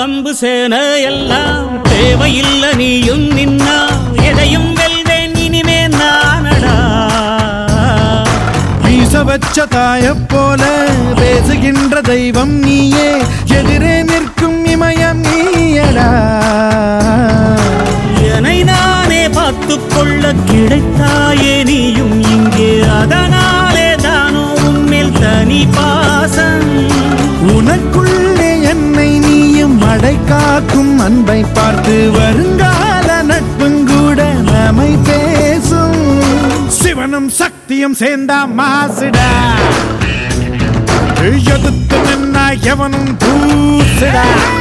வம்பு சேன எல்லாம் தேவையில்ல நீயும் நின்னா எதையும் வெல்வேன் இனிமே நானடா வீச வச்ச தாயப் போல பேசுகின்ற தெய்வம் நீயே எதிரே நிற்கும் இமயம் நீயடா என்னை நானே பார்த்துக் கொள்ள கிடைத்தாயே நீயும் இங்கே அதனாலே தானோ உன்மேல் தனி பாசம் உனக்குள்ளே என்னை நீயும் அடை காக்கும் அன்பை பார்த்து வருங்கால நட்பும் கூட நம்மை பேசும் சிவனும் சக்தியும் சேர்ந்தா மாசுடா எதிர்த்து நின்னா எவனும் தூசுடா